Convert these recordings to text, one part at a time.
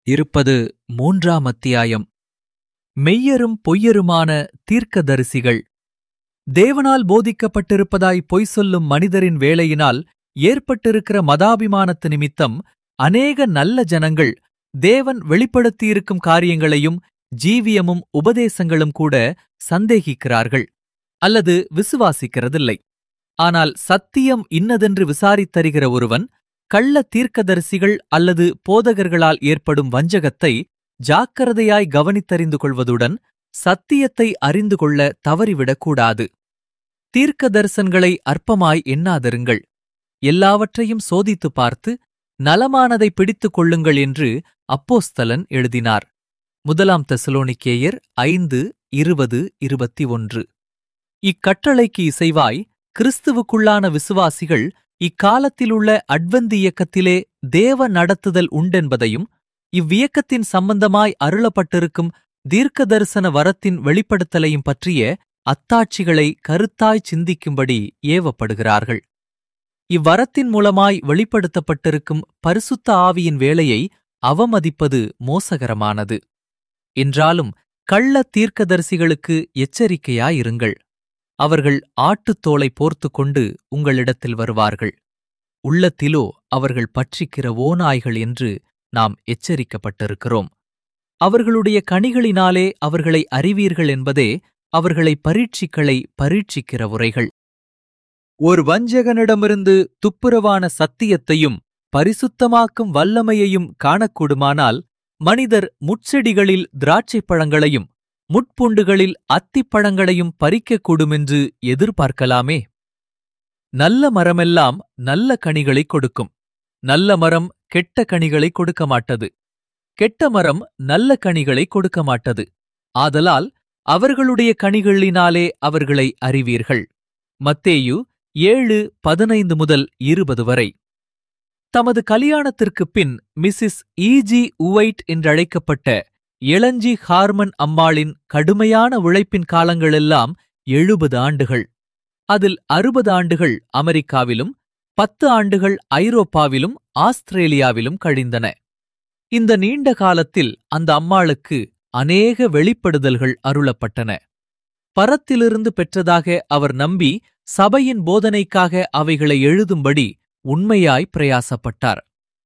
இருப்பது மூன்றாம் அத்தியாயம் மெய்யரும் பொய்யருமான தீர்க்கதரிசிகள் தேவனால் போதிக்கப்பட்டிருப்பதாய் பொய் சொல்லும் மனிதரின் வேலையினால் ஏற்பட்டிருக்கிற மதாபிமானத்து நிமித்தம் அநேக நல்ல ஜனங்கள் தேவன் வெளிப்படுத்தியிருக்கும் காரியங்களையும் ஜீவியமும் உபதேசங்களும் கூட சந்தேகிக்கிறார்கள் அல்லது விசுவாசிக்கிறதில்லை ஆனால் சத்தியம் இன்னதென்று விசாரித்தறிகிற ஒருவன் கள்ள தீர்க்கதரிசிகள் அல்லது போதகர்களால் ஏற்படும் வஞ்சகத்தை ஜாக்கிரதையாய் கவனித்தறிந்து கொள்வதுடன் சத்தியத்தை அறிந்து கொள்ள தவறிவிடக்கூடாது தீர்க்க தரிசன்களை அற்பமாய் எண்ணாதிருங்கள் எல்லாவற்றையும் சோதித்துப் பார்த்து நலமானதை பிடித்துக் கொள்ளுங்கள் என்று அப்போஸ்தலன் எழுதினார் முதலாம் தெசலோனிக்கேயர் ஐந்து இருபது இருபத்தி ஒன்று இக்கட்டளைக்கு இசைவாய் கிறிஸ்துவுக்குள்ளான விசுவாசிகள் இக்காலத்திலுள்ள அட்வந்தி இயக்கத்திலே தேவ நடத்துதல் உண்டென்பதையும் இவ்வியக்கத்தின் சம்பந்தமாய் அருளப்பட்டிருக்கும் தீர்க்க தரிசன வரத்தின் வெளிப்படுத்தலையும் பற்றிய அத்தாட்சிகளை கருத்தாய் சிந்திக்கும்படி ஏவப்படுகிறார்கள் இவ்வரத்தின் மூலமாய் வெளிப்படுத்தப்பட்டிருக்கும் பரிசுத்த ஆவியின் வேலையை அவமதிப்பது மோசகரமானது என்றாலும் கள்ள தீர்க்கதரிசிகளுக்கு எச்சரிக்கையாயிருங்கள் அவர்கள் ஆட்டுத்தோலை போர்த்துக் கொண்டு உங்களிடத்தில் வருவார்கள் உள்ளத்திலோ அவர்கள் பட்சிக்கிற ஓநாய்கள் என்று நாம் எச்சரிக்கப்பட்டிருக்கிறோம் அவர்களுடைய கனிகளினாலே அவர்களை அறிவீர்கள் என்பதே அவர்களை பரீட்சிக்களை பரீட்சிக்கிற உரைகள் ஒரு வஞ்சகனிடமிருந்து துப்புரவான சத்தியத்தையும் பரிசுத்தமாக்கும் வல்லமையையும் காணக்கூடுமானால் மனிதர் முட்செடிகளில் திராட்சைப் பழங்களையும் முட்புண்டுகளில் அத்திப்பழங்களையும் பறிக்கக்கூடுமென்று எதிர்பார்க்கலாமே நல்ல மரமெல்லாம் நல்ல கனிகளைக் கொடுக்கும் நல்ல மரம் கெட்ட கனிகளை கொடுக்க மாட்டது கெட்ட மரம் நல்ல கனிகளை கொடுக்க மாட்டது ஆதலால் அவர்களுடைய கனிகளினாலே அவர்களை அறிவீர்கள் மத்தேயு ஏழு பதினைந்து முதல் இருபது வரை தமது கல்யாணத்திற்குப் பின் மிஸ்ஸிஸ் ஈஜி உவைட் என்றழைக்கப்பட்ட இளஞ்சி ஹார்மன் அம்மாளின் கடுமையான உழைப்பின் காலங்களெல்லாம் எழுபது ஆண்டுகள் அதில் அறுபது ஆண்டுகள் அமெரிக்காவிலும் பத்து ஆண்டுகள் ஐரோப்பாவிலும் ஆஸ்திரேலியாவிலும் கழிந்தன இந்த நீண்ட காலத்தில் அந்த அம்மாளுக்கு அநேக வெளிப்படுதல்கள் அருளப்பட்டன பரத்திலிருந்து பெற்றதாக அவர் நம்பி சபையின் போதனைக்காக அவைகளை எழுதும்படி உண்மையாய் பிரயாசப்பட்டார்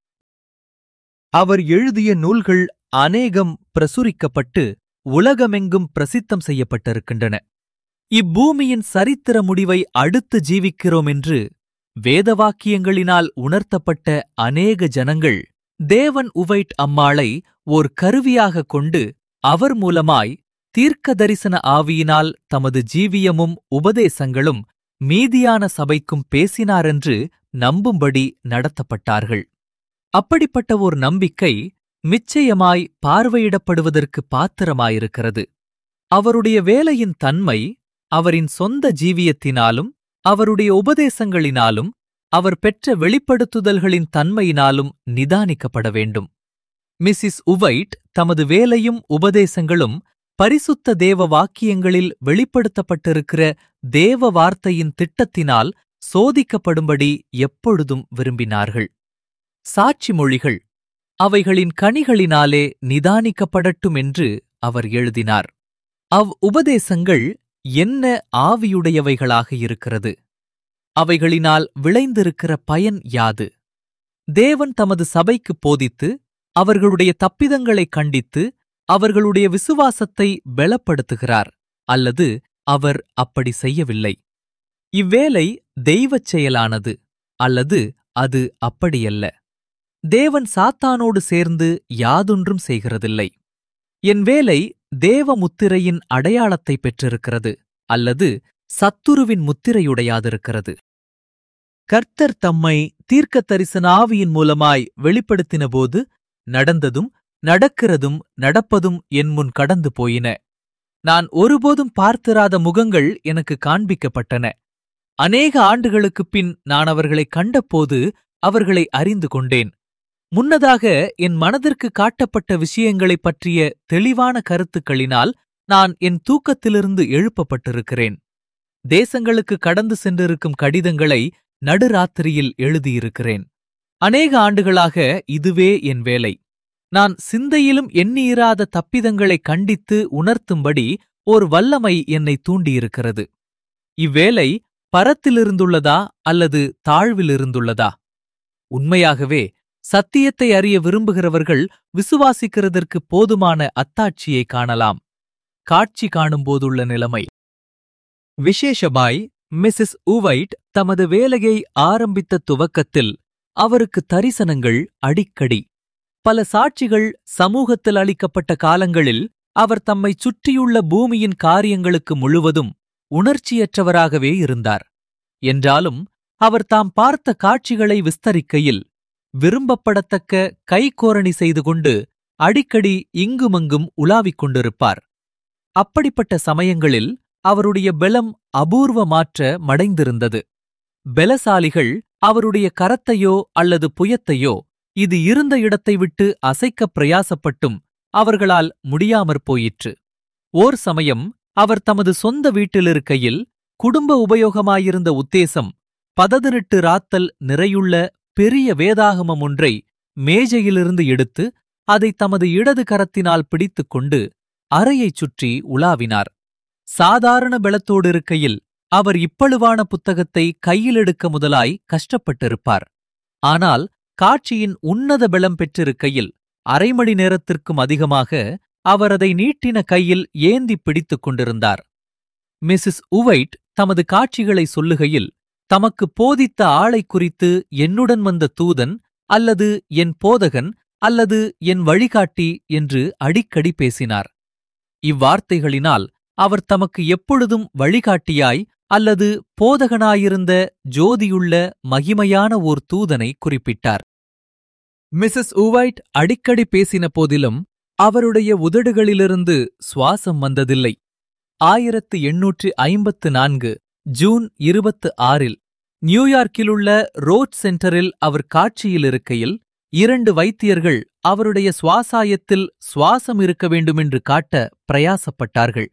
அவர் எழுதிய நூல்கள் அநேகம் பிரசுரிக்கப்பட்டு உலகமெங்கும் பிரசித்தம் செய்யப்பட்டிருக்கின்றன இப்பூமியின் சரித்திர முடிவை அடுத்து ஜீவிக்கிறோம் என்று வேதவாக்கியங்களினால் உணர்த்தப்பட்ட அநேக ஜனங்கள் தேவன் உவைட் அம்மாளை ஓர் கருவியாக கொண்டு அவர் மூலமாய் தீர்க்க தரிசன ஆவியினால் தமது ஜீவியமும் உபதேசங்களும் மீதியான சபைக்கும் பேசினாரென்று நம்பும்படி நடத்தப்பட்டார்கள் அப்படிப்பட்ட ஓர் நம்பிக்கை நிச்சயமாய் பார்வையிடப்படுவதற்கு பாத்திரமாயிருக்கிறது அவருடைய வேலையின் தன்மை அவரின் சொந்த ஜீவியத்தினாலும் அவருடைய உபதேசங்களினாலும் அவர் பெற்ற வெளிப்படுத்துதல்களின் தன்மையினாலும் நிதானிக்கப்பட வேண்டும் மிஸ்ஸிஸ் உவைட் தமது வேலையும் உபதேசங்களும் பரிசுத்த தேவ வாக்கியங்களில் வெளிப்படுத்தப்பட்டிருக்கிற தேவ வார்த்தையின் திட்டத்தினால் சோதிக்கப்படும்படி எப்பொழுதும் விரும்பினார்கள் சாட்சி மொழிகள் அவைகளின் கனிகளினாலே நிதானிக்கப்படட்டும் என்று அவர் எழுதினார் அவ் உபதேசங்கள் என்ன ஆவியுடையவைகளாக இருக்கிறது அவைகளினால் விளைந்திருக்கிற பயன் யாது தேவன் தமது சபைக்கு போதித்து அவர்களுடைய தப்பிதங்களைக் கண்டித்து அவர்களுடைய விசுவாசத்தை பலப்படுத்துகிறார் அல்லது அவர் அப்படி செய்யவில்லை இவ்வேலை தெய்வச் செயலானது அல்லது அது அப்படியல்ல தேவன் சாத்தானோடு சேர்ந்து யாதொன்றும் செய்கிறதில்லை என் வேலை தேவ முத்திரையின் அடையாளத்தை பெற்றிருக்கிறது அல்லது சத்துருவின் முத்திரையுடையாதிருக்கிறது கர்த்தர் தம்மை தீர்க்க தரிசன ஆவியின் மூலமாய் வெளிப்படுத்தினபோது நடந்ததும் நடக்கிறதும் நடப்பதும் என் முன் கடந்து போயின நான் ஒருபோதும் பார்த்திராத முகங்கள் எனக்கு காண்பிக்கப்பட்டன அநேக ஆண்டுகளுக்குப் பின் நான் அவர்களை கண்டபோது அவர்களை அறிந்து கொண்டேன் முன்னதாக என் மனதிற்கு காட்டப்பட்ட விஷயங்களைப் பற்றிய தெளிவான கருத்துக்களினால் நான் என் தூக்கத்திலிருந்து எழுப்பப்பட்டிருக்கிறேன் தேசங்களுக்கு கடந்து சென்றிருக்கும் கடிதங்களை நடுராத்திரியில் எழுதியிருக்கிறேன் அநேக ஆண்டுகளாக இதுவே என் வேலை நான் சிந்தையிலும் எண்ணியிராத தப்பிதங்களை கண்டித்து உணர்த்தும்படி ஓர் வல்லமை என்னை தூண்டியிருக்கிறது இவ்வேலை பரத்திலிருந்துள்ளதா அல்லது தாழ்விலிருந்துள்ளதா உண்மையாகவே சத்தியத்தை அறிய விரும்புகிறவர்கள் விசுவாசிக்கிறதற்கு போதுமான அத்தாட்சியை காணலாம் காட்சி காணும்போதுள்ள நிலைமை விசேஷமாய் மிஸ்ஸஸ் உவைட் தமது வேலையை ஆரம்பித்த துவக்கத்தில் அவருக்கு தரிசனங்கள் அடிக்கடி பல சாட்சிகள் சமூகத்தில் அளிக்கப்பட்ட காலங்களில் அவர் தம்மை சுற்றியுள்ள பூமியின் காரியங்களுக்கு முழுவதும் உணர்ச்சியற்றவராகவே இருந்தார் என்றாலும் அவர் தாம் பார்த்த காட்சிகளை விஸ்தரிக்கையில் விரும்பப்படத்தக்க கைகோரணி செய்து கொண்டு அடிக்கடி இங்குமங்கும் உலாவிக் கொண்டிருப்பார் அப்படிப்பட்ட சமயங்களில் அவருடைய பெலம் அபூர்வ மாற்ற மடைந்திருந்தது பெலசாலிகள் அவருடைய கரத்தையோ அல்லது புயத்தையோ இது இருந்த இடத்தை விட்டு அசைக்கப் பிரயாசப்பட்டும் அவர்களால் முடியாமற் போயிற்று ஓர் சமயம் அவர் தமது சொந்த வீட்டிலிருக்கையில் குடும்ப உபயோகமாயிருந்த உத்தேசம் பததினிட்டு ராத்தல் நிறையுள்ள பெரிய வேதாகமம் ஒன்றை மேஜையிலிருந்து எடுத்து அதை தமது இடது கரத்தினால் பிடித்துக் கொண்டு அறையைச் சுற்றி உலாவினார் சாதாரண பெலத்தோடு இருக்கையில் அவர் இப்பழுவான புத்தகத்தை கையிலெடுக்க முதலாய் கஷ்டப்பட்டிருப்பார் ஆனால் காட்சியின் உன்னத பெலம் பெற்றிருக்கையில் அரை மணி நேரத்திற்கும் அதிகமாக அவர் அதை நீட்டின கையில் ஏந்தி பிடித்துக் கொண்டிருந்தார் மிஸ்ஸஸ் உவைட் தமது காட்சிகளை சொல்லுகையில் தமக்கு போதித்த ஆளை குறித்து என்னுடன் வந்த தூதன் அல்லது என் போதகன் அல்லது என் வழிகாட்டி என்று அடிக்கடி பேசினார் இவ்வார்த்தைகளினால் அவர் தமக்கு எப்பொழுதும் வழிகாட்டியாய் அல்லது போதகனாயிருந்த ஜோதியுள்ள மகிமையான ஓர் தூதனை குறிப்பிட்டார் மிஸ்ஸஸ் உவைட் அடிக்கடி பேசின போதிலும் அவருடைய உதடுகளிலிருந்து சுவாசம் வந்ததில்லை ஆயிரத்து எண்ணூற்று ஐம்பத்து நான்கு ஜூன் இருபத்து ஆறில் நியூயார்க்கிலுள்ள ரோட் சென்டரில் அவர் காட்சியில் இருக்கையில் இரண்டு வைத்தியர்கள் அவருடைய சுவாசாயத்தில் சுவாசம் இருக்க வேண்டுமென்று காட்ட பிரயாசப்பட்டார்கள்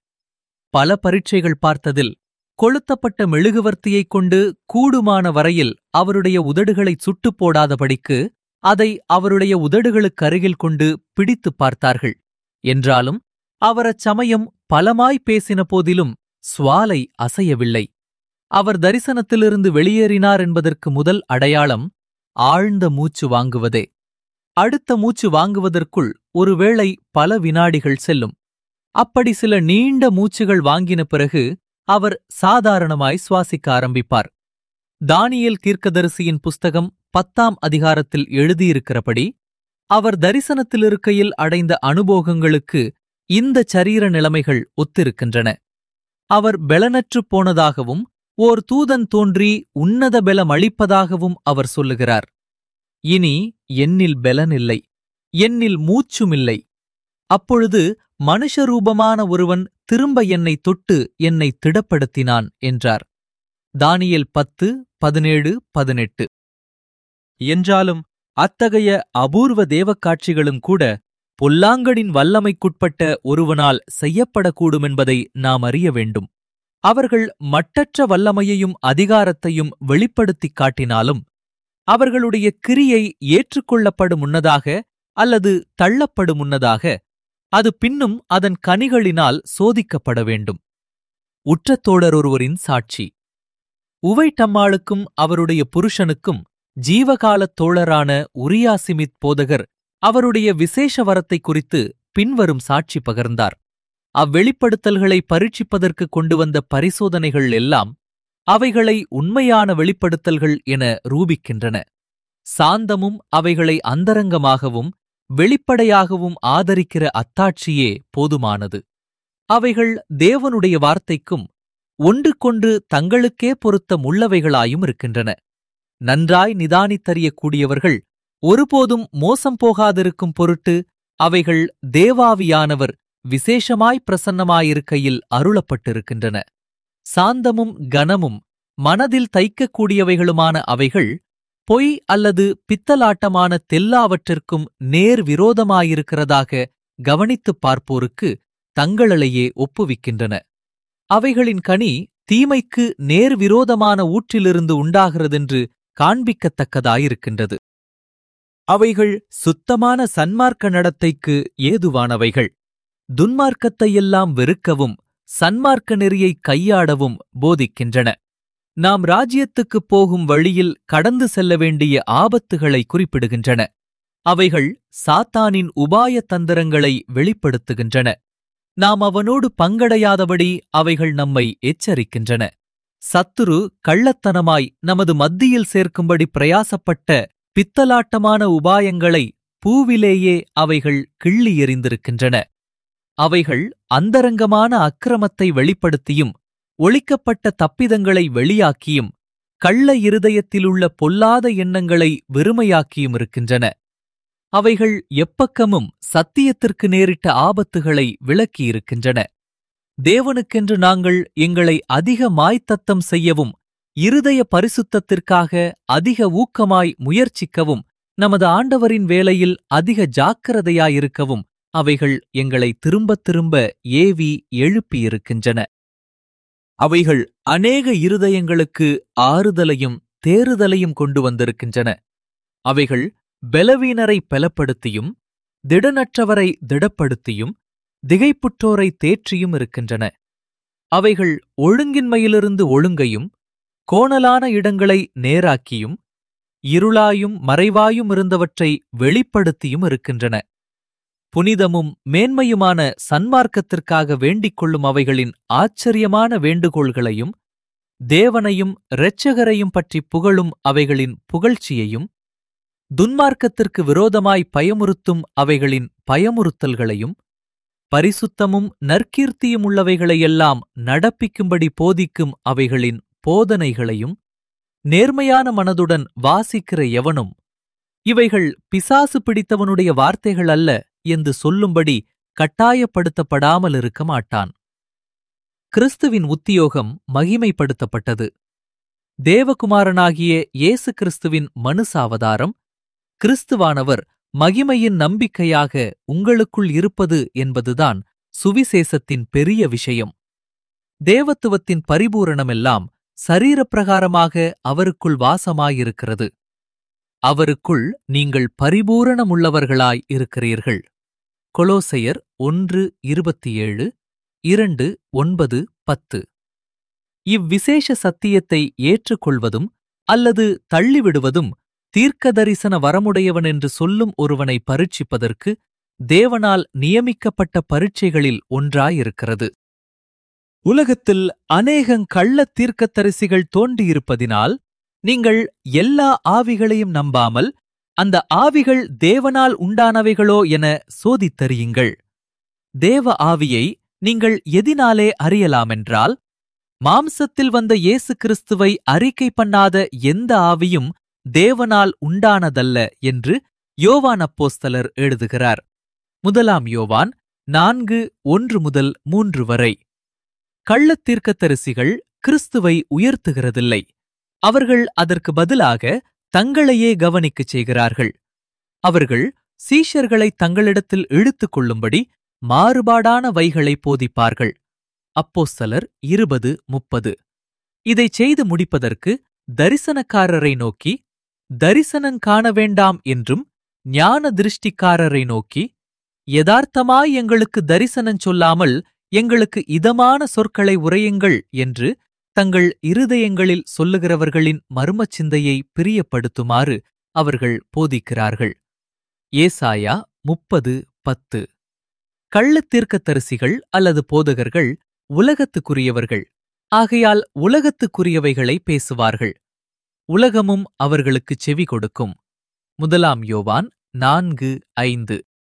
பல பரீட்சைகள் பார்த்ததில் கொளுத்தப்பட்ட மெழுகுவர்த்தியைக் கொண்டு கூடுமான வரையில் அவருடைய உதடுகளைச் சுட்டுப் போடாதபடிக்கு அதை அவருடைய உதடுகளுக்கருகில் கொண்டு பிடித்துப் பார்த்தார்கள் என்றாலும் அவர் அச்சமயம் பலமாய் பேசின போதிலும் சுவாலை அசையவில்லை அவர் தரிசனத்திலிருந்து வெளியேறினார் என்பதற்கு முதல் அடையாளம் ஆழ்ந்த மூச்சு வாங்குவதே அடுத்த மூச்சு வாங்குவதற்குள் ஒருவேளை பல வினாடிகள் செல்லும் அப்படி சில நீண்ட மூச்சுகள் வாங்கின பிறகு அவர் சாதாரணமாய் சுவாசிக்க ஆரம்பிப்பார் தானியேல் தீர்க்கதரிசியின் புஸ்தகம் பத்தாம் அதிகாரத்தில் எழுதியிருக்கிறபடி அவர் தரிசனத்திலிருக்கையில் அடைந்த அனுபோகங்களுக்கு இந்த சரீர நிலைமைகள் ஒத்திருக்கின்றன அவர் பெலனற்றுப் போனதாகவும் ஓர் தூதன் தோன்றி உன்னத பெலம் அளிப்பதாகவும் அவர் சொல்லுகிறார் இனி என்னில் பெலனில்லை என்னில் மூச்சுமில்லை அப்பொழுது மனுஷரூபமான ஒருவன் திரும்ப என்னை தொட்டு என்னை திடப்படுத்தினான் என்றார் தானியேல் பத்து பதினேழு பதினெட்டு என்றாலும் அத்தகைய அபூர்வ தேவக்காட்சிகளும் கூட பொல்லாங்கடின் வல்லமைக்குட்பட்ட ஒருவனால் செய்யப்படக்கூடுமென்பதை நாம் அறிய வேண்டும் அவர்கள் மட்டற்ற வல்லமையையும் அதிகாரத்தையும் வெளிப்படுத்திக் காட்டினாலும் அவர்களுடைய கிரியை ஏற்றுக்கொள்ளப்படும் முன்னதாக அல்லது தள்ளப்படும் முன்னதாக அது பின்னும் அதன் கனிகளினால் சோதிக்கப்பட வேண்டும் உற்றத்தோழர் ஒருவரின் சாட்சி உவைட்டம்மாளுக்கும் அவருடைய புருஷனுக்கும் ஜீவகாலத் தோழரான உரியாசிமித் போதகர் அவருடைய விசேஷ வரத்தை குறித்து பின்வரும் சாட்சி பகர்ந்தார் அவ்வெளிப்படுத்தல்களை பரீட்சிப்பதற்கு கொண்டு வந்த பரிசோதனைகள் எல்லாம் அவைகளை உண்மையான வெளிப்படுத்தல்கள் என ரூபிக்கின்றன சாந்தமும் அவைகளை அந்தரங்கமாகவும் வெளிப்படையாகவும் ஆதரிக்கிற அத்தாட்சியே போதுமானது அவைகள் தேவனுடைய வார்த்தைக்கும் ஒன்றுக்கொன்று தங்களுக்கே பொருத்தம் உள்ளவைகளாயும் இருக்கின்றன நன்றாய் நிதானித்தறியக்கூடியவர்கள் ஒருபோதும் மோசம் போகாதிருக்கும் பொருட்டு அவைகள் தேவாவியானவர் விசேஷமாய் பிரசன்னமாயிருக்கையில் அருளப்பட்டிருக்கின்றன சாந்தமும் கனமும் மனதில் தைக்கக்கூடியவைகளுமான அவைகள் பொய் அல்லது பித்தலாட்டமான தெல்லாவற்றிற்கும் நேர் விரோதமாயிருக்கிறதாக கவனித்துப் பார்ப்போருக்கு தங்களையே ஒப்புவிக்கின்றன அவைகளின் கனி தீமைக்கு நேர் விரோதமான ஊற்றிலிருந்து உண்டாகிறதென்று காண்பிக்கத்தக்கதாயிருக்கின்றது அவைகள் சுத்தமான சன்மார்க்க நடத்தைக்கு ஏதுவானவைகள் துன்மார்க்கத்தையெல்லாம் வெறுக்கவும் சன்மார்க்க நெறியை கையாடவும் போதிக்கின்றன நாம் ராஜ்யத்துக்குப் போகும் வழியில் கடந்து செல்ல வேண்டிய ஆபத்துகளை குறிப்பிடுகின்றன அவைகள் சாத்தானின் உபாய தந்திரங்களை வெளிப்படுத்துகின்றன நாம் அவனோடு பங்கடையாதபடி அவைகள் நம்மை எச்சரிக்கின்றன சத்துரு கள்ளத்தனமாய் நமது மத்தியில் சேர்க்கும்படி பிரயாசப்பட்ட பித்தலாட்டமான உபாயங்களை பூவிலேயே அவைகள் கிள்ளி எறிந்திருக்கின்றன அவைகள் அந்தரங்கமான அக்கிரமத்தை வெளிப்படுத்தியும் ஒளிக்கப்பட்ட தப்பிதங்களை வெளியாக்கியும் கள்ள இருதயத்திலுள்ள பொல்லாத எண்ணங்களை வெறுமையாக்கியும் இருக்கின்றன அவைகள் எப்பக்கமும் சத்தியத்திற்கு நேரிட்ட ஆபத்துகளை விளக்கியிருக்கின்றன தேவனுக்கென்று நாங்கள் எங்களை அதிக மாய்த்தத்தம் செய்யவும் இருதய பரிசுத்தத்திற்காக அதிக ஊக்கமாய் முயற்சிக்கவும் நமது ஆண்டவரின் வேலையில் அதிக ஜாக்கிரதையாயிருக்கவும் அவைகள் எங்களை திரும்பத் திரும்ப ஏவி எழுப்பியிருக்கின்றன அவைகள் அநேக இருதயங்களுக்கு ஆறுதலையும் தேறுதலையும் கொண்டு வந்திருக்கின்றன அவைகள் பலவீனரை பலப்படுத்தியும் திடனற்றவரை திடப்படுத்தியும் திகைப்புற்றோரை தேற்றியும் இருக்கின்றன அவைகள் ஒழுங்கின்மையிலிருந்து ஒழுங்கையும் கோணலான இடங்களை நேராக்கியும் இருளாயும் மறைவாயும் இருந்தவற்றை வெளிப்படுத்தியும் இருக்கின்றன புனிதமும் மேன்மையுமான சன்மார்க்கத்திற்காக வேண்டிக் கொள்ளும் அவைகளின் ஆச்சரியமான வேண்டுகோள்களையும் தேவனையும் இரட்சகரையும் பற்றி புகழும் அவைகளின் புகழ்ச்சியையும் துன்மார்க்கத்திற்கு விரோதமாய் பயமுறுத்தும் அவைகளின் பயமுறுத்தல்களையும் பரிசுத்தமும் நற்கீர்த்தியும் உள்ளவைகளையெல்லாம் நடப்பிக்கும்படி போதிக்கும் அவைகளின் போதனைகளையும் நேர்மையான மனதுடன் வாசிக்கிற எவனும் இவைகள் பிசாசு பிடித்தவனுடைய வார்த்தைகள் அல்ல என்று சொல்லும்படி கட்டாயப்படுத்தப்படாமல் இருக்க மாட்டான் கிறிஸ்துவின் உத்தியோகம் மகிமைப்படுத்தப்பட்டது தேவகுமாரனாகிய இயேசு கிறிஸ்துவின் மனுசாவதாரம் கிறிஸ்துவானவர் மகிமையின் நம்பிக்கையாக உங்களுக்குள் இருப்பது என்பதுதான் சுவிசேஷத்தின் பெரிய விஷயம் தேவத்துவத்தின் பரிபூரணமெல்லாம் சரீரப்பிரகாரமாக அவருக்குள் வாசமாயிருக்கிறது அவருக்குள் நீங்கள் பரிபூரணமுள்ளவர்களாய் இருக்கிறீர்கள் கொலோசையர் ஒன்று இருபத்தி ஏழு இரண்டு ஒன்பது பத்து இவ்விசேஷ சத்தியத்தை ஏற்றுக்கொள்வதும் அல்லது தள்ளிவிடுவதும் தீர்க்க தரிசன வரமுடையவன் என்று சொல்லும் ஒருவனை பரீட்சிப்பதற்கு தேவனால் நியமிக்கப்பட்ட பரீட்சைகளில் ஒன்றாயிருக்கிறது உலகத்தில் அநேகங் கள்ளத் தீர்க்கதரிசிகள் தோன்றியிருப்பதினால் நீங்கள் எல்லா ஆவிகளையும் நம்பாமல் அந்த ஆவிகள் தேவனால் உண்டானவைகளோ என சோதித்தறியுங்கள் தேவ ஆவியை நீங்கள் எதினாலே அறியலாமென்றால் மாம்சத்தில் வந்த இயேசு கிறிஸ்துவை அறிக்கை பண்ணாத எந்த ஆவியும் தேவனால் உண்டானதல்ல என்று யோவான் அப்போஸ்தலர் எழுதுகிறார் முதலாம் யோவான் நான்கு ஒன்று முதல் மூன்று வரை கள்ளத் தீர்க்கதரிசிகள் கிறிஸ்துவை உயர்த்துகிறதில்லை அவர்கள் அதற்கு பதிலாக தங்களையே கவனிக்கச் செய்கிறார்கள் அவர்கள் சீஷர்களை தங்களிடத்தில் இழுத்துக் கொள்ளும்படி மாறுபாடான வைகளை போதிப்பார்கள் அப்போஸ்தலர் இருபது முப்பது இதைச் செய்து முடிப்பதற்கு தரிசனக்காரரை நோக்கி தரிசனங் காண வேண்டாம் என்றும் ஞான திருஷ்டிக்காரரை நோக்கி யதார்த்தமாய் எங்களுக்கு தரிசனஞ் சொல்லாமல் எங்களுக்கு இதமான சொற்களை உரையுங்கள் என்று தங்கள் இருதயங்களில் சொல்லுகிறவர்களின் மர்மச் சிந்தையை பிரியப்படுத்துமாறு அவர்கள் போதிக்கிறார்கள் ஏசாயா முப்பது பத்து கள்ளத் தீர்க்கதரிசிகள் அல்லது போதகர்கள் உலகத்துக்குரியவர்கள் ஆகையால் உலகத்துக்குரியவைகளை பேசுவார்கள் உலகமும் அவர்களுக்குச் செவி கொடுக்கும் முதலாம் யோவான் நான்கு ஐந்து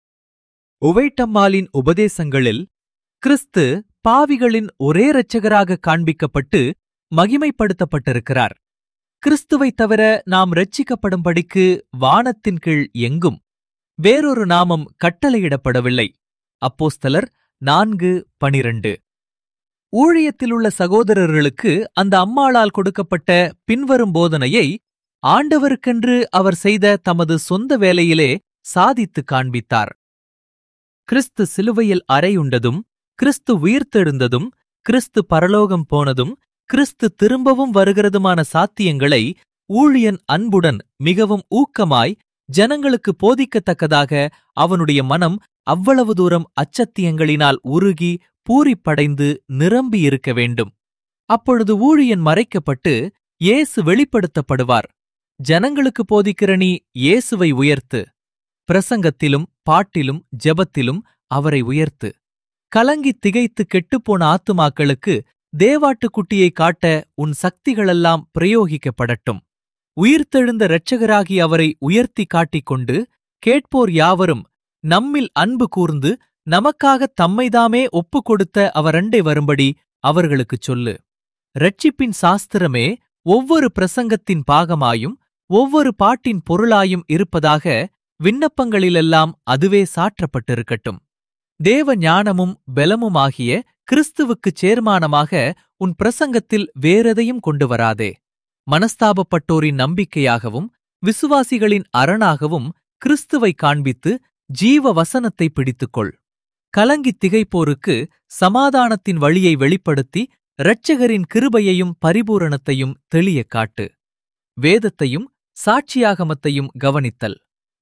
உவைட்டம்மாளின் உபதேசங்களில் கிறிஸ்து பாவிகளின் ஒரே இரட்சகராக காண்பிக்கப்பட்டு மகிமைப்படுத்தப்பட்டிருக்கிறார் கிறிஸ்துவைத் தவிர நாம் ரட்சிக்கப்படும்படிக்கு வானத்தின் கீழ் எங்கும் வேறொரு நாமம் கட்டளையிடப்படவில்லை அப்போஸ்தலர் நான்கு பனிரண்டு ஊழியத்திலுள்ள சகோதரர்களுக்கு அந்த அம்மாளால் கொடுக்கப்பட்ட பின்வரும் போதனையை ஆண்டவருக்கென்று அவர் செய்த தமது சொந்த வேலையிலே சாதித்துக் காண்பித்தார் கிறிஸ்து சிலுவையில் அறையுண்டதும் கிறிஸ்து உயிர்த்தெழுந்ததும் கிறிஸ்து பரலோகம் போனதும் கிறிஸ்து திரும்பவும் வருகிறதுமான சாத்தியங்களை ஊழியன் அன்புடன் மிகவும் ஊக்கமாய் ஜனங்களுக்கு போதிக்கத்தக்கதாக அவனுடைய மனம் அவ்வளவு தூரம் அச்சத்தியங்களினால் உருகி பூரிப்படைந்து நிரம்பி இருக்க வேண்டும் அப்பொழுது ஊழியன் மறைக்கப்பட்டு இயேசு வெளிப்படுத்தப்படுவார் ஜனங்களுக்கு போதிக்கிற நீ இயேசுவை உயர்த்து பிரசங்கத்திலும் பாட்டிலும் ஜெபத்திலும் அவரை உயர்த்து கலங்கி திகைத்து கெட்டுப்போன ஆத்துமாக்களுக்கு தேவாட்டுக்குட்டியை காட்ட உன் சக்திகளெல்லாம் பிரயோகிக்கப்படட்டும் உயிர்த்தெழுந்த இரட்சகராகி அவரை உயர்த்தி காட்டிக்கொண்டு கேட்போர் யாவரும் நம்மில் அன்பு கூர்ந்து நமக்காக தம்மைதாமே ஒப்புக் கொடுத்த அவரண்டை வரும்படி அவர்களுக்குச் சொல்லு ரட்சிப்பின் சாஸ்திரமே ஒவ்வொரு பிரசங்கத்தின் பாகமாயும் ஒவ்வொரு பாட்டின் பொருளாயும் இருப்பதாக விண்ணப்பங்களிலெல்லாம் அதுவே சாற்றப்பட்டிருக்கட்டும் தேவ ஞானமும் பெலமுமாகிய கிறிஸ்துவுக்குச் சேர்மானமாக உன் பிரசங்கத்தில் வேறெதையும் கொண்டு வராதே மனஸ்தாபப்பட்டோரின் நம்பிக்கையாகவும் விசுவாசிகளின் அரணாகவும் கிறிஸ்துவை காண்பித்து ஜீவ வசனத்தை பிடித்துக்கொள் கலங்கித் திகைப்போருக்கு சமாதானத்தின் வழியை வெளிப்படுத்தி இரட்சகரின் கிருபையையும் பரிபூரணத்தையும் தெளியக் காட்டு வேதத்தையும் சாட்சியாகமத்தையும் கவனித்தல்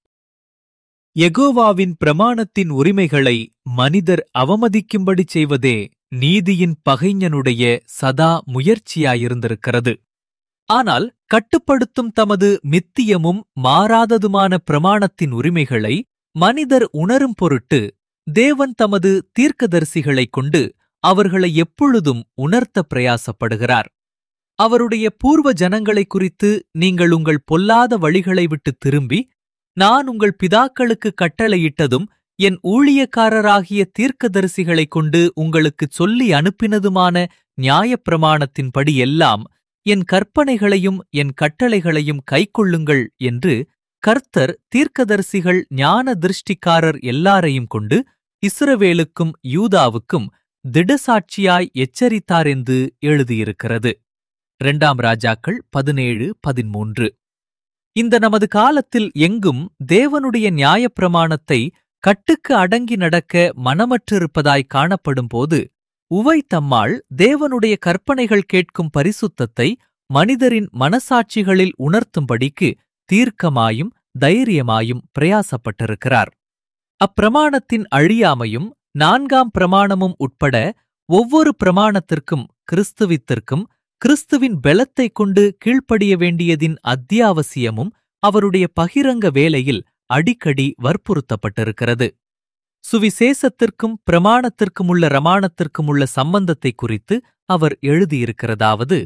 எகோவாவின் பிரமாணத்தின் உரிமைகளை மனிதர் அவமதிக்கும்படி செய்வதே நீதியின் பகைஞனுடைய சதா முயற்சியாயிருந்திருக்கிறது ஆனால் கட்டுப்படுத்தும் தமது மித்தியமும் மாறாததுமான பிரமாணத்தின் உரிமைகளை மனிதர் உணரும் பொருட்டு தேவன் தமது தீர்க்கதரிசிகளைக் கொண்டு அவர்களை எப்பொழுதும் உணர்த்த பிரயாசப்படுகிறார் அவருடைய பூர்வ ஜனங்களைக் குறித்து நீங்கள் உங்கள் பொல்லாத வழிகளை விட்டு திரும்பி நான் உங்கள் பிதாக்களுக்கு கட்டளையிட்டதும் என் ஊழியக்காரராகிய தீர்க்கதரிசிகளைக் கொண்டு உங்களுக்குச் சொல்லி அனுப்பினதுமான நியாயப்பிரமாணத்தின்படி எல்லாம் என் கற்பனைகளையும் என் கட்டளைகளையும் கைக்கொள்ளுங்கள் என்று கர்த்தர் தீர்க்கதரிசிகள் ஞான திருஷ்டிக்காரர் எல்லாரையும் கொண்டு இஸ்ரவேலுக்கும் யூதாவுக்கும் திடசாட்சியாய் எச்சரித்தார் என்று எழுதியிருக்கிறது இரண்டாம் ராஜாக்கள் பதினேழு பதிமூன்று இந்த நமது காலத்தில் எங்கும் தேவனுடைய நியாயப்பிரமாணத்தை கட்டுக்கு அடங்கி நடக்க மனமற்றிருப்பதாய் காணப்படும்போது உவை தம்மாள் தேவனுடைய கற்பனைகள் கேட்கும் பரிசுத்தத்தை மனிதரின் மனசாட்சிகளில் உணர்த்தும்படிக்கு தீர்க்கமாயும் தைரியமாயும் பிரயாசப்பட்டிருக்கிறார் அப்பிரமாணத்தின் அழியாமையும் நான்காம் பிரமாணமும் உட்பட ஒவ்வொரு பிரமாணத்திற்கும் கிறிஸ்துவித்திற்கும் கிறிஸ்துவின் பெலத்தைக் கொண்டு கீழ்ப்படிய வேண்டியதின் அத்தியாவசியமும் அவருடைய பகிரங்க வேலையில் அடிக்கடி வற்புறுத்தப்பட்டிருக்கிறது சுவிசேஷத்திற்கும் பிரமாணத்திற்கும் உள்ள ரமாணத்திற்கும் உள்ள சம்பந்தத்தை குறித்து அவர் எழுதியிருக்கிறதாவது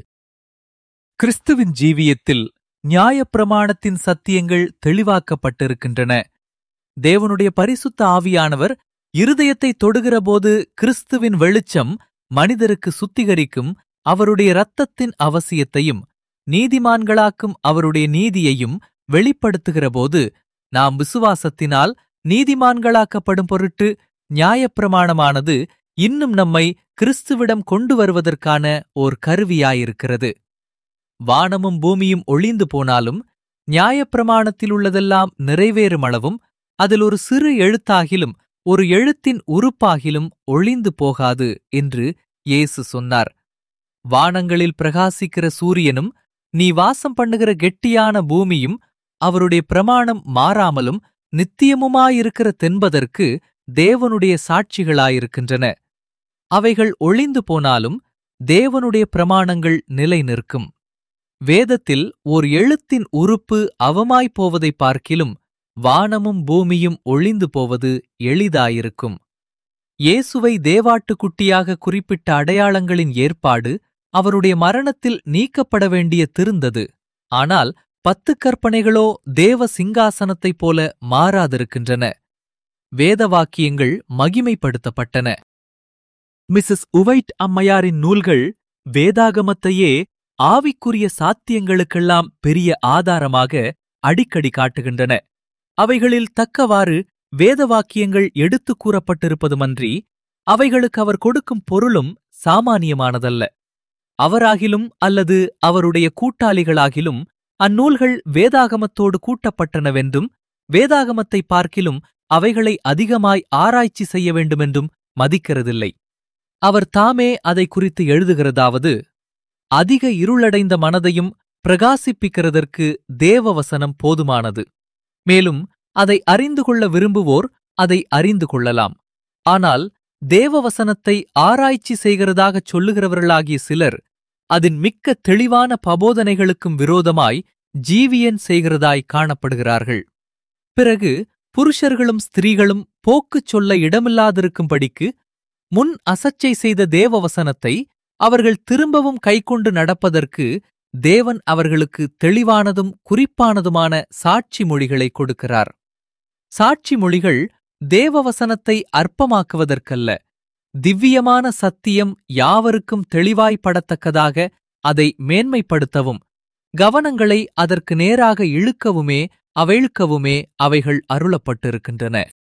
கிறிஸ்துவின் ஜீவியத்தில் நியாயப்பிரமாணத்தின் சத்தியங்கள் தெளிவாக்கப்பட்டிருக்கின்றன தேவனுடைய பரிசுத்த ஆவியானவர் இருதயத்தை தொடுகிறபோது கிறிஸ்துவின் வெளிச்சம் மனிதருக்கு சுத்திகரிக்கும் அவருடைய இரத்தத்தின் அவசியத்தையும் நீதிமான்களாக்கும் அவருடைய நீதியையும் வெளிப்படுத்துகிறபோது நாம் விசுவாசத்தினால் நீதிமான்களாக்கப்படும் பொருட்டு நியாயப்பிரமாணமானது இன்னும் நம்மை கிறிஸ்துவிடம் கொண்டு வருவதற்கான ஓர் கருவியாயிருக்கிறது வானமும் பூமியும் ஒளிந்து போனாலும் நியாயப்பிரமாணத்தில் உள்ளதெல்லாம் நிறைவேறும் அளவும் அதில் ஒரு சிறு எழுத்தாகிலும் ஒரு எழுத்தின் உறுப்பாகிலும் ஒளிந்து போகாது என்று இயேசு சொன்னார் வானங்களில் பிரகாசிக்கிற சூரியனும் நீ வாசம் பண்ணுகிற கெட்டியான பூமியும் அவருடைய பிரமாணம் மாறாமலும் நித்தியமுமாயிருக்கிற தென்பதற்கு தேவனுடைய சாட்சிகளாயிருக்கின்றன அவைகள் ஒளிந்து போனாலும் தேவனுடைய பிரமாணங்கள் நிலை நிற்கும் வேதத்தில் ஓர் எழுத்தின் உறுப்பு அவமாய்ப் போவதைப் பார்க்கிலும் வானமும் பூமியும் ஒளிந்து போவது எளிதாயிருக்கும் இயேசுவை தேவாட்டுக்குட்டியாக குறிப்பிட்ட அடையாளங்களின் ஏற்பாடு அவருடைய மரணத்தில் நீக்கப்பட வேண்டிய திருந்தது ஆனால் பத்து கற்பனைகளோ தேவ சிங்காசனத்தைப் போல மாறாதிருக்கின்றன வேத வாக்கியங்கள் மகிமைப்படுத்தப்பட்டன மிஸ்ஸஸ் உவைட் அம்மையாரின் நூல்கள் வேதாகமத்தையே ஆவிக்குரிய சாத்தியங்களுக்கெல்லாம் பெரிய ஆதாரமாக அடிக்கடி காட்டுகின்றன அவைகளில் தக்கவாறு வேத வாக்கியங்கள் எடுத்துக் கூறப்பட்டிருப்பதுமன்றி அவைகளுக்கு அவர் கொடுக்கும் பொருளும் சாமானியமானதல்ல அவராகிலும் அல்லது அவருடைய கூட்டாளிகளாகிலும் அந்நூல்கள் வேதாகமத்தோடு கூட்டப்பட்டனவென்றும் வேதாகமத்தை பார்க்கிலும் அவைகளை அதிகமாய் ஆராய்ச்சி செய்ய வேண்டுமென்றும் மதிக்கிறதில்லை அவர் தாமே அதை குறித்து எழுதுகிறதாவது அதிக இருளடைந்த மனதையும் பிரகாசிப்பிக்கிறதற்கு தேவவசனம் போதுமானது மேலும் அதை அறிந்து கொள்ள விரும்புவோர் அதை அறிந்து கொள்ளலாம் ஆனால் தேவவசனத்தை ஆராய்ச்சி செய்கிறதாகச் சொல்லுகிறவர்களாகிய சிலர் அதன் மிக்க தெளிவான பபோதனைகளுக்கும் விரோதமாய் ஜீவியன் செய்கிறதாய் காணப்படுகிறார்கள் பிறகு புருஷர்களும் ஸ்திரீகளும் போக்குச் சொல்ல இடமில்லாதிருக்கும்படிக்கு முன் அசச்சை செய்த தேவவசனத்தை அவர்கள் திரும்பவும் கைக்கொண்டு நடப்பதற்கு தேவன் அவர்களுக்கு தெளிவானதும் குறிப்பானதுமான சாட்சி மொழிகளை கொடுக்கிறார் சாட்சி மொழிகள் தேவவசனத்தை அற்பமாக்குவதற்கல்ல திவ்யமான சத்தியம் யாவருக்கும் தெளிவாய்ப்படத்தக்கதாக அதை மேன்மைப்படுத்தவும் கவனங்களை அதற்கு நேராக இழுக்கவுமே அவிழ்க்கவுமே அவைகள் அருளப்பட்டிருக்கின்றன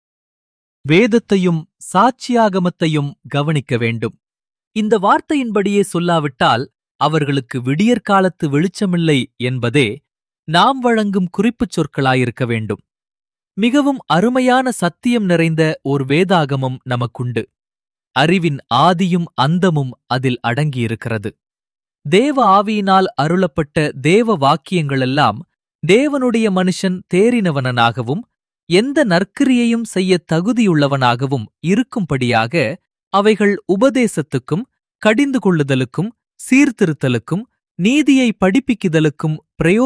வேதத்தையும் சாட்சியாகமத்தையும் கவனிக்க வேண்டும் இந்த வார்த்தையின்படியே சொல்லாவிட்டால் அவர்களுக்கு விடியற்காலத்து வெளிச்சமில்லை என்பதே நாம் வழங்கும் குறிப்புச் சொற்களாயிருக்க வேண்டும் மிகவும் அருமையான சத்தியம் நிறைந்த ஓர் வேதாகமம் நமக்குண்டு அறிவின் ஆதியும் அந்தமும் அதில் அடங்கியிருக்கிறது தேவ ஆவியினால் அருளப்பட்ட தேவ வாக்கியங்களெல்லாம் தேவனுடைய மனுஷன் தேறினவனாகவும் எந்த நற்கிரியையும் செய்யத் தகுதியுள்ளவனாகவும் இருக்கும்படியாக அவைகள் உபதேசத்துக்கும் கடிந்து கொள்ளுதலுக்கும் சீர்திருத்தலுக்கும் நீதியை படிப்பிக்குதலுக்கும்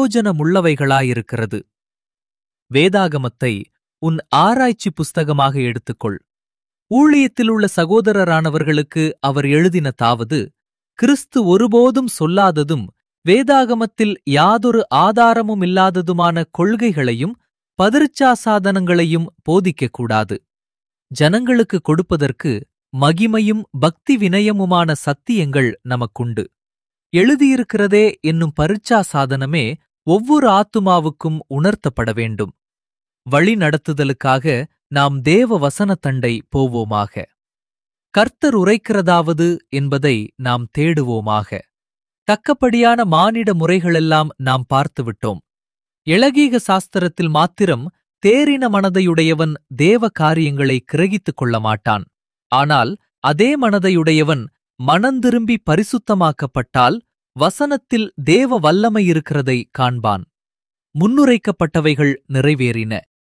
பிரயோஜனமுள்ளவைகளாயிருக்கிறது வேதாகமத்தை உன் ஆராய்ச்சி புஸ்தகமாக எடுத்துக்கொள் ஊழியத்தில் உள்ள சகோதரரானவர்களுக்கு அவர் எழுதின தாவது கிறிஸ்து ஒருபோதும் சொல்லாததும் வேதாகமத்தில் யாதொரு ஆதாரமும் இல்லாததுமான கொள்கைகளையும் பதிருச்சாசாதனங்களையும் போதிக்கக்கூடாது ஜனங்களுக்கு கொடுப்பதற்கு மகிமையும் பக்தி வினயமுமான சத்தியங்கள் நமக்குண்டு எழுதியிருக்கிறதே என்னும் பரீட்சா சாதனமே ஒவ்வொரு ஆத்துமாவுக்கும் உணர்த்தப்பட வேண்டும் வழி நடத்துதலுக்காக நாம் தேவ வசனத்தண்டை போவோமாக கர்த்தர் உரைக்கிறதாவது என்பதை நாம் தேடுவோமாக தக்கபடியான மானிட முறைகளெல்லாம் நாம் பார்த்துவிட்டோம் இளகீக சாஸ்திரத்தில் மாத்திரம் தேறின மனதையுடையவன் தேவ காரியங்களை கிரகித்துக் கொள்ள மாட்டான் ஆனால் அதே மனதையுடையவன் மனந்திரும்பி பரிசுத்தமாக்கப்பட்டால் வசனத்தில் தேவ வல்லமை இருக்கிறதை காண்பான் முன்னுரைக்கப்பட்டவைகள் நிறைவேறின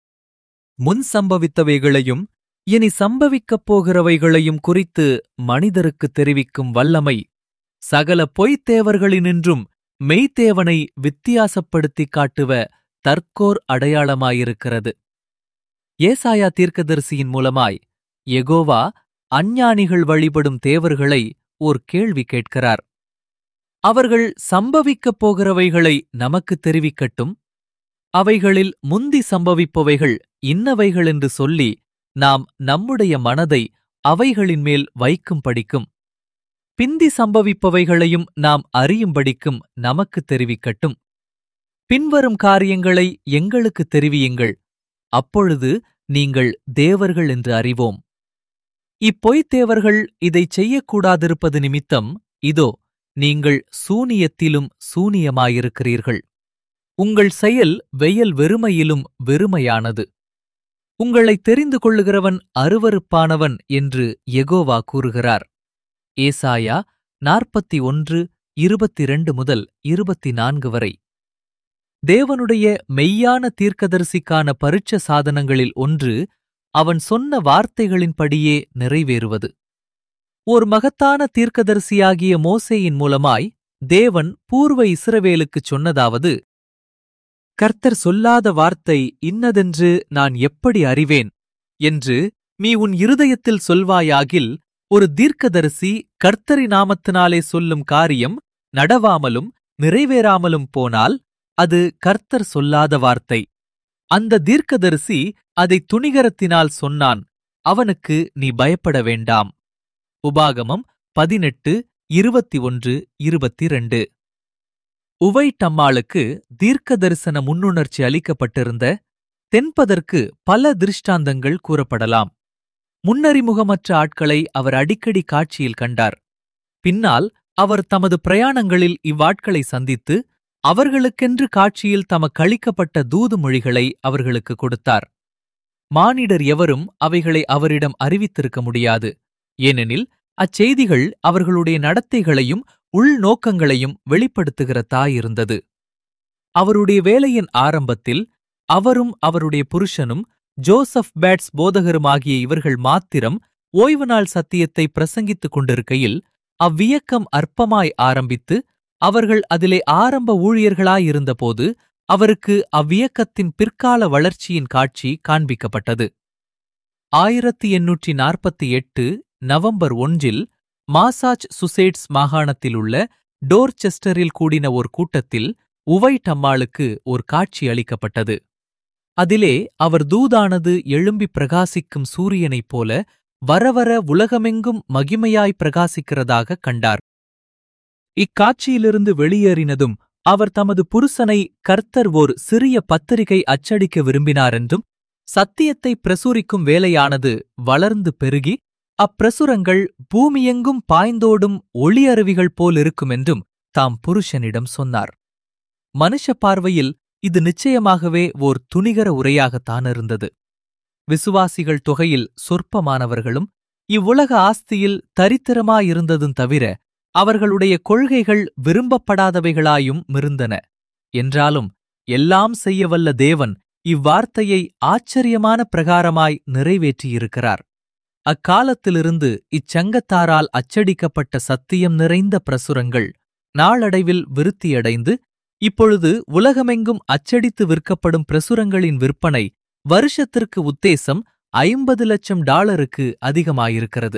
முன் சம்பவித்தவைகளையும் இனி சம்பவிக்கப் போகிறவைகளையும் குறித்து மனிதருக்கு தெரிவிக்கும் வல்லமை சகல பொய்த் தேவர்களினின்றும் மெய்த்தேவனை வித்தியாசப்படுத்திக் காட்டுவ தற்கோர் அடையாளமாயிருக்கிறது ஏசாயா தீர்க்கதரிசியின் மூலமாய் எகோவா அஞ்ஞானிகள் வழிபடும் தேவர்களை ஓர் கேள்வி கேட்கிறார் அவர்கள் சம்பவிக்கப் போகிறவைகளை நமக்கு தெரிவிக்கட்டும் அவைகளில் முந்தி சம்பவிப்பவைகள் இன்னவைகள் என்று சொல்லி நாம் நம்முடைய மனதை அவைகளின் மேல் வைக்கும்படிக்கும் பிந்தி சம்பவிப்பவைகளையும் நாம் அறியும்படிக்கும் நமக்கு தெரிவிக்கட்டும் பின்வரும் காரியங்களை எங்களுக்கு தெரிவியுங்கள் அப்பொழுது நீங்கள் தேவர்கள் என்று அறிவோம் இப்பொய்த் தேவர்கள் இதைச் செய்யக்கூடாதிருப்பது நிமித்தம் இதோ நீங்கள் சூனியத்திலும் சூனியமாயிருக்கிறீர்கள் உங்கள் செயல் வெயல் வெறுமையிலும் வெறுமையானது உங்களை தெரிந்து கொள்ளுகிறவன் அருவருப்பானவன் என்று எகோவா கூறுகிறார் ஏசாயா நாற்பத்தி ஒன்று இருபத்திரண்டு முதல் இருபத்தி நான்கு வரை தேவனுடைய மெய்யான தீர்க்கதரிசிக்கான பரீட்ச சாதனங்களில் ஒன்று அவன் சொன்ன வார்த்தைகளின்படியே நிறைவேறுவது ஓர் மகத்தான தீர்க்கதரிசியாகிய மோசேயின் மூலமாய் தேவன் பூர்வ இஸ்ரவேலுக்குச் சொன்னதாவது கர்த்தர் சொல்லாத வார்த்தை இன்னதென்று நான் எப்படி அறிவேன் என்று நீ உன் இருதயத்தில் சொல்வாயாகில் ஒரு தீர்க்கதரிசி கர்த்தரி நாமத்தினாலே சொல்லும் காரியம் நடவாமலும் நிறைவேறாமலும் போனால் அது கர்த்தர் சொல்லாத வார்த்தை அந்த தீர்க்கதரிசி அதை துணிகரத்தினால் சொன்னான் அவனுக்கு நீ பயப்பட வேண்டாம் உபாகமம் பதினெட்டு இருபத்தி ஒன்று இருபத்தி ரெண்டு உவைட்டம்மாளுக்கு தீர்க்க தரிசன முன்னுணர்ச்சி அளிக்கப்பட்டிருந்த தென்பதற்கு பல திருஷ்டாந்தங்கள் கூறப்படலாம் முன்னறிமுகமற்ற ஆட்களை அவர் அடிக்கடி காட்சியில் கண்டார் பின்னால் அவர் தமது பிரயாணங்களில் இவ்வாட்களை சந்தித்து அவர்களுக்கென்று காட்சியில் தமக்களிக்கப்பட்ட தூது மொழிகளை அவர்களுக்கு கொடுத்தார் மானிடர் எவரும் அவைகளை அவரிடம் அறிவித்திருக்க முடியாது ஏனெனில் அச்செய்திகள் அவர்களுடைய நடத்தைகளையும் உள்நோக்கங்களையும் வெளிப்படுத்துகிற தாயிருந்தது அவருடைய வேலையின் ஆரம்பத்தில் அவரும் அவருடைய புருஷனும் ஜோசப் பேட்ஸ் போதகருமாகிய இவர்கள் மாத்திரம் ஓய்வு நாள் சத்தியத்தை பிரசங்கித்துக் கொண்டிருக்கையில் அவ்வியக்கம் அற்பமாய் ஆரம்பித்து அவர்கள் அதிலே ஆரம்ப ஊழியர்களாயிருந்தபோது அவருக்கு அவ்வியக்கத்தின் பிற்கால வளர்ச்சியின் காட்சி காண்பிக்கப்பட்டது ஆயிரத்தி எண்ணூற்றி நாற்பத்தி எட்டு நவம்பர் ஒன்றில் மாசாச் சுசேட்ஸ் மாகாணத்தில் உள்ள டோர்செஸ்டரில் கூடின ஒரு கூட்டத்தில் உவைட் அம்மாளுக்கு ஒரு காட்சி அளிக்கப்பட்டது அதிலே அவர் தூதானது எழும்பி பிரகாசிக்கும் சூரியனைப் போல வரவர உலகமெங்கும் மகிமையாய் பிரகாசிக்கிறதாக கண்டார் இக்காட்சியிலிருந்து வெளியேறினதும் அவர் தமது புருஷனை கர்த்தர் ஓர் சிறிய பத்திரிகை அச்சடிக்க விரும்பினாரென்றும் சத்தியத்தை பிரசுரிக்கும் வேலையானது வளர்ந்து பெருகி அப்பிரசுரங்கள் பூமியெங்கும் பாய்ந்தோடும் ஒளியருவிகள் போலிருக்குமென்றும் தாம் புருஷனிடம் சொன்னார் மனுஷ பார்வையில் இது நிச்சயமாகவே ஓர் துணிகர உரையாகத்தான் இருந்தது விசுவாசிகள் தொகையில் சொற்பமானவர்களும் இவ்வுலக ஆஸ்தியில் தரித்திரமாயிருந்ததும் தவிர அவர்களுடைய கொள்கைகள் விரும்பப்படாதவைகளாயும் மிருந்தன என்றாலும் எல்லாம் செய்யவல்ல தேவன் இவ்வார்த்தையை ஆச்சரியமான பிரகாரமாய் நிறைவேற்றியிருக்கிறார் அக்காலத்திலிருந்து இச்சங்கத்தாரால் அச்சடிக்கப்பட்ட சத்தியம் நிறைந்த பிரசுரங்கள் நாளடைவில் விருத்தியடைந்து இப்பொழுது உலகமெங்கும் அச்சடித்து விற்கப்படும் பிரசுரங்களின் விற்பனை வருஷத்திற்கு உத்தேசம் ஐம்பது லட்சம் டாலருக்கு அதிகமாயிருக்கிறது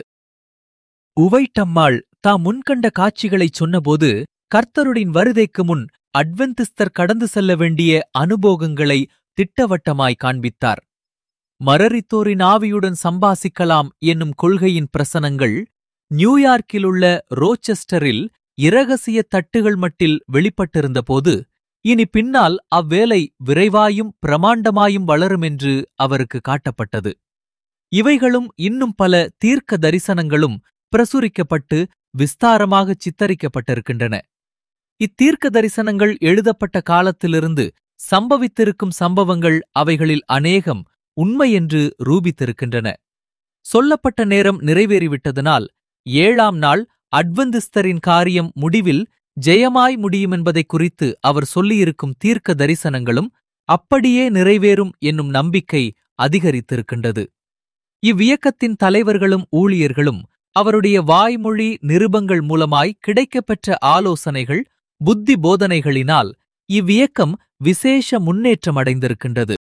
உவைட்டம்மாள் தாம் முன்கண்ட காட்சிகளைச் சொன்னபோது கர்த்தருடைய வருதைக்கு முன் அட்வென்திஸ்தர் கடந்து செல்ல வேண்டிய அனுபோகங்களை திட்டவட்டமாய் காண்பித்தார் மரரித்தோரின் ஆவியுடன் சம்பாசிக்கலாம் என்னும் கொள்கையின் பிரசனங்கள் நியூயார்க்கிலுள்ள ரோச்செஸ்டரில் இரகசிய தட்டுகள் மட்டில் வெளிப்பட்டிருந்தபோது இனி பின்னால் அவ்வேலை விரைவாயும் பிரமாண்டமாயும் வளரும் என்று அவருக்கு காட்டப்பட்டது இவைகளும் இன்னும் பல தீர்க்க தரிசனங்களும் பிரசுரிக்கப்பட்டு விஸ்தாரமாக சித்தரிக்கப்பட்டிருக்கின்றன இத்தீர்க்க தரிசனங்கள் எழுதப்பட்ட காலத்திலிருந்து சம்பவித்திருக்கும் சம்பவங்கள் அவைகளில் அநேகம் உண்மை என்று ரூபித்திருக்கின்றன சொல்லப்பட்ட நேரம் நிறைவேறிவிட்டதனால் ஏழாம் நாள் அட்வந்திஸ்தரின் காரியம் முடிவில் ஜெயமாய் முடியுமென்பதைக் குறித்து அவர் சொல்லியிருக்கும் தீர்க்க தரிசனங்களும் அப்படியே நிறைவேறும் என்னும் நம்பிக்கை அதிகரித்திருக்கின்றது இவ்வியக்கத்தின் தலைவர்களும் ஊழியர்களும் அவருடைய வாய்மொழி நிருபங்கள் மூலமாய் கிடைக்கப்பெற்ற ஆலோசனைகள் புத்தி போதனைகளினால் இவ்வியக்கம் விசேஷ முன்னேற்றமடைந்திருக்கின்றது